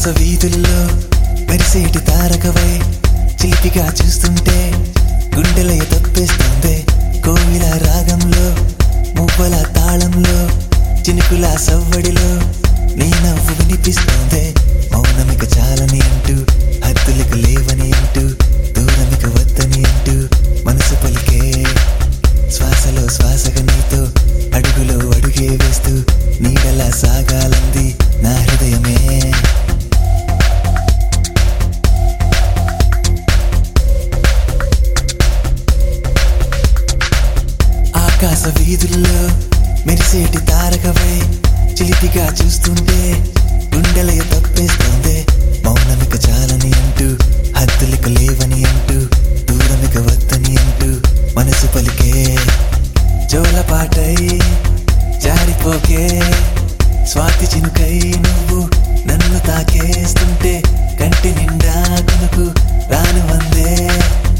ఆకాశ వీధుల్లో మెరిసేటి తారకవై చిలిపిగా చూస్తుంటే గుండెలయ తప్పేస్తుంది కోవిల రాగంలో మువ్వల తాళంలో చినుకుల సవ్వడిలో నీ నవ్వు వినిపిస్తుంది మౌనమిక చాలని అంటూ హద్దులకు లేవని అంటూ దూరమిక వద్దని అంటూ మనసు పలికే శ్వాసలో శ్వాసగా నీతో అడుగులో అడుగే వేస్తూ నీడలా సాగాలంది నా హృదయమే ఆకాశ వీధుల్లో మెరిసేటి తారకవై చిలిపిగా చూస్తుంటే గుండెలయ తప్పేస్తుంది మౌనమిక చాలని అంటూ హద్దులిక లేవని అంటూ దూరమిక వద్దని అంటూ మనసు పలికే జోలపాటై జారిపోకే స్వాతి చినుకై నువ్వు నన్ను తాకేస్తుంటే కంటి నిండా కొనుకు రాను వందే